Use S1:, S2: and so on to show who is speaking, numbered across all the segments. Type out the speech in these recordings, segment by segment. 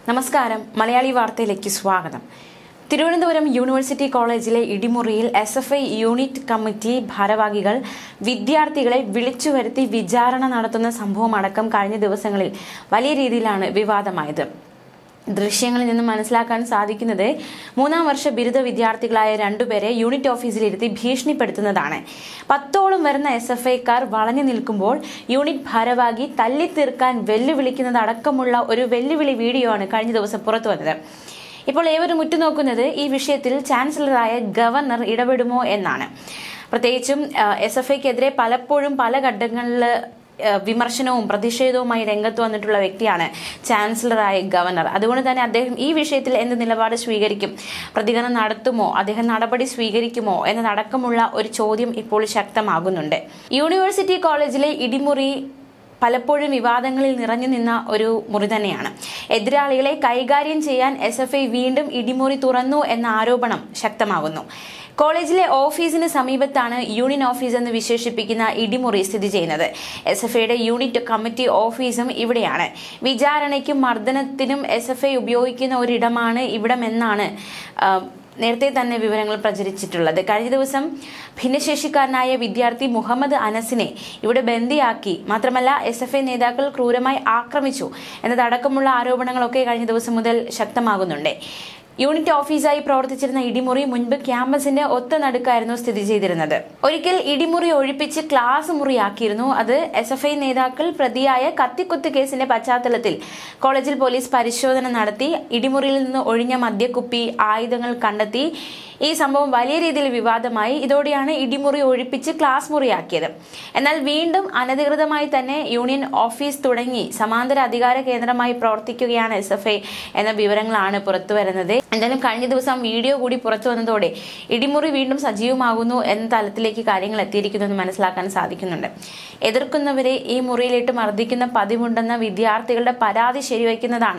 S1: നമസ്കാരം മലയാളി വാർത്തയിലേക്ക് സ്വാഗതം തിരുവനന്തപുരം യൂണിവേഴ്സിറ്റി കോളേജിലെ ഇടിമുറിയിൽ S F I unit committee ഭാരവാഹികൾ വിദ്യാർത്ഥികളെ വിളിച്ചു വരുത്തി വിചാരണ നടത്തുന്ന സംഭവമടക്കം കഴിഞ്ഞ ദിവസങ്ങളിൽ വലിയ രീതിയിലാണ് വിവാദമായത് ദൃശ്യങ്ങളിൽ നിന്ന് മനസ്സിലാക്കാൻ സാധിക്കുന്നത് മൂന്നാം വർഷ ബിരുദ വിദ്യാർത്ഥികളായ രണ്ടുപേരെ യൂണിറ്റ് ഓഫീസിലിരുത്തി ഭീഷണിപ്പെടുത്തുന്നതാണ് പത്തോളം വരുന്ന എസ് എഫ് ഐക്കാർ വളഞ്ഞു നിൽക്കുമ്പോൾ യൂണിറ്റ് ഭാരവാഹി തല്ലിത്തീർക്കാൻ വെല്ലുവിളിക്കുന്നതടക്കമുള്ള ഒരു വെല്ലുവിളി വീഡിയോ ആണ് കഴിഞ്ഞ ദിവസം പുറത്തു വന്നത് ഇപ്പോൾ ഏവരും ഉറ്റുനോക്കുന്നത് ഈ വിഷയത്തിൽ ചാൻസലറായ ഗവർണർ ഇടപെടുമോ എന്നാണ് പ്രത്യേകിച്ചും എസ് എഫ് ഐക്കെതിരെ പലപ്പോഴും പല ഘട്ടങ്ങളിൽ ഏഹ് വിമർശനവും പ്രതിഷേധവുമായി രംഗത്ത് വന്നിട്ടുള്ള വ്യക്തിയാണ് ചാൻസലറായ ഗവർണർ അതുകൊണ്ട് തന്നെ അദ്ദേഹം ഈ വിഷയത്തിൽ എന്ത് നിലപാട് സ്വീകരിക്കും പ്രതികരണം നടത്തുമോ അദ്ദേഹം നടപടി സ്വീകരിക്കുമോ എന്നതടക്കമുള്ള ഒരു ചോദ്യം ഇപ്പോൾ ശക്തമാകുന്നുണ്ട് യൂണിവേഴ്സിറ്റി കോളേജിലെ ഇടിമുറി പലപ്പോഴും വിവാദങ്ങളിൽ നിറഞ്ഞു നിന്ന ഒരു മുറി തന്നെയാണ് എതിരാളികളെ കൈകാര്യം ചെയ്യാൻ എസ് എഫ് ഐ വീണ്ടും ഇടിമുറി തുറന്നു എന്ന ആരോപണം ശക്തമാകുന്നു കോളേജിലെ ഓഫീസിന് സമീപത്താണ് യൂണിയൻ ഓഫീസ് എന്ന് വിശേഷിപ്പിക്കുന്ന ഇടിമുറി സ്ഥിതി ചെയ്യുന്നത് എസ് എഫ് ഐയുടെ യൂണിറ്റ് കമ്മിറ്റി ഓഫീസും ഇവിടെയാണ് വിചാരണയ്ക്കും മർദ്ദനത്തിനും എസ് എഫ് ഐ ഉപയോഗിക്കുന്ന ഒരിടമാണ് ഇവിടമെന്നാണ് ആ, നേരത്തെ തന്നെ വിവരങ്ങൾ പ്രചരിച്ചിട്ടുള്ളത് കഴിഞ്ഞ ദിവസം ഭിന്നശേഷിക്കാരനായ വിദ്യാർത്ഥി മുഹമ്മദ് അനസിനെ ഇവിടെ ബന്ദിയാക്കി മാത്രമല്ല എസ് എഫ് ഐ നേതാക്കൾ ക്രൂരമായി ആക്രമിച്ചു എന്നതടക്കമുള്ള ആരോപണങ്ങളൊക്കെ കഴിഞ്ഞ ദിവസം മുതൽ ശക്തമാകുന്നുണ്ട് യൂണിറ്റ് ഓഫീസായി പ്രവർത്തിച്ചിരുന്ന ഇടിമുറി മുൻപ് ക്യാമ്പസിന്റെ ഒത്ത നടുക്കായിരുന്നു സ്ഥിതി ചെയ്തിരുന്നത് ഒരിക്കൽ ഇടിമുറി ഒഴിപ്പിച്ച് ക്ലാസ് മുറിയാക്കിയിരുന്നു അത് എസ് എഫ് ഐ നേതാക്കൾ പ്രതിയായ കത്തിക്കുത്ത് കേസിന്റെ പശ്ചാത്തലത്തിൽ കോളേജിൽ പോലീസ് പരിശോധന നടത്തി ഇടിമുറിയിൽ നിന്ന് ഒഴിഞ്ഞ മദ്യക്കുപ്പി ആയുധങ്ങൾ കണ്ടെത്തി ഈ സംഭവം വലിയ രീതിയിൽ വിവാദമായി ഇതോടെയാണ് ഇടിമുറി ഒഴിപ്പിച്ച് ക്ലാസ് മുറിയാക്കിയത് എന്നാൽ വീണ്ടും അനധികൃതമായി തന്നെ യൂണിയൻ ഓഫീസ് തുടങ്ങി സമാന്തര അധികാര കേന്ദ്രമായി പ്രവർത്തിക്കുകയാണ് എസ് എഫ് ഐ എന്ന വിവരങ്ങളാണ് പുറത്തു വരുന്നത് എന്തായാലും കഴിഞ്ഞ ദിവസം വീഡിയോ കൂടി പുറത്തു വന്നതോടെ ഇടിമുറി വീണ്ടും സജീവമാകുന്നു എന്ന തലത്തിലേക്ക് കാര്യങ്ങൾ എത്തിയിരിക്കുന്നു എന്ന് മനസ്സിലാക്കാൻ സാധിക്കുന്നുണ്ട് എതിർക്കുന്നവരെ ഈ മുറിയിലിട്ട് മർദ്ദിക്കുന്ന പതിവുണ്ടെന്ന വിദ്യാർത്ഥികളുടെ പരാതി ശരിവയ്ക്കുന്നതാണ്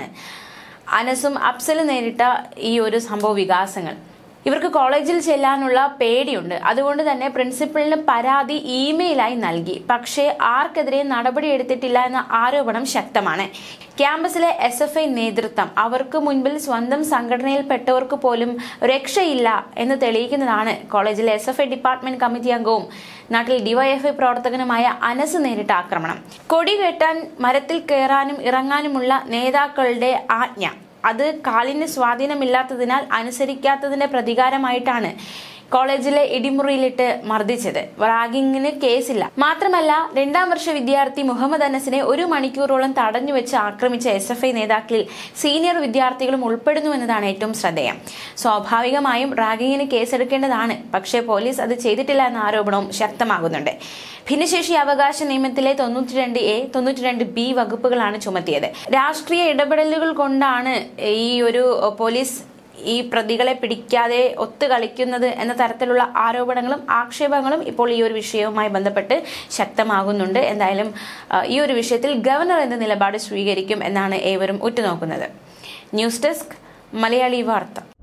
S1: അനസും അഫ്സലും നേരിട്ട ഈ ഒരു സംഭവ വികാസങ്ങൾ ഇവർക്ക് കോളേജിൽ ചെല്ലാനുള്ള പേടിയുണ്ട് അതുകൊണ്ട് തന്നെ പ്രിൻസിപ്പലിന് പരാതി ഇമെയിലായി നൽകി പക്ഷേ ആർക്കെതിരെ നടപടിയെടുത്തിട്ടില്ല എന്ന ആരോപണം ശക്തമാണ് ക്യാമ്പസിലെ എസ് എഫ് ഐ നേതൃത്വം അവർക്ക് മുൻപിൽ സ്വന്തം സംഘടനയിൽപ്പെട്ടവർക്ക് പോലും രക്ഷയില്ല എന്ന് തെളിയിക്കുന്നതാണ് കോളേജിലെ S F I department committee അംഗവും നാട്ടിൽ ഡിവൈഎഫ്ഐ പ്രവർത്തകനുമായ അനസ് നേരിട്ട ആക്രമണം കൊടി കെട്ടാൻ മരത്തിൽ കയറാനും ഇറങ്ങാനുമുള്ള നേതാക്കളുടെ ആജ്ഞ അത് കാലിന് സ്വാധീനമില്ലാത്തതിനാൽ അനുസരിക്കാത്തതിന്റെ പ്രതികാരമായിട്ടാണ് കോളേജിലെ ഇടിമുറിയിലിട്ട് മർദ്ദിച്ചത് റാഗിങ്ങിന് കേസില്ല മാത്രമല്ല രണ്ടാം വർഷ വിദ്യാർത്ഥി മുഹമ്മദ് അനസിനെ ഒരു മണിക്കൂറോളം തടഞ്ഞു വെച്ച് ആക്രമിച്ച എസ് എഫ് ഐ നേതാക്കളിൽ സീനിയർ വിദ്യാർത്ഥികളും ഉൾപ്പെടുന്നു എന്നതാണ് ഏറ്റവും ശ്രദ്ധേയം സ്വാഭാവികമായും റാഗിങ്ങിന് കേസെടുക്കേണ്ടതാണ് പക്ഷേ പോലീസ് അത് ചെയ്തിട്ടില്ല എന്ന ആരോപണവും ശക്തമാകുന്നുണ്ട് ഭിന്നശേഷി അവകാശ നിയമത്തിലെ തൊണ്ണൂറ്റി രണ്ട് എ തൊണ്ണൂറ്റി രണ്ട് ബി വകുപ്പുകളാണ് ചുമത്തിയത് രാഷ്ട്രീയ ഇടപെടലുകൾ കൊണ്ടാണ് ഈ ഒരു പോലീസ് ഈ പ്രതികളെ പിടിക്കാതെ ഒത്തുകളിക്കുന്നത് എന്ന തരത്തിലുള്ള ആരോപണങ്ങളും ആക്ഷേപങ്ങളും ഇപ്പോൾ ഈ ഒരു വിഷയവുമായി ബന്ധപ്പെട്ട് ശക്തമാകുന്നുണ്ട് എന്തായാലും ആ, ഈ ഒരു വിഷയത്തിൽ ഗവർണർ എന്ന നിലപാട് സ്വീകരിക്കും എന്നാണ് ഏവരും ഉറ്റുനോക്കുന്നത് ന്യൂസ് ഡെസ്ക് മലയാളി വാർത്ത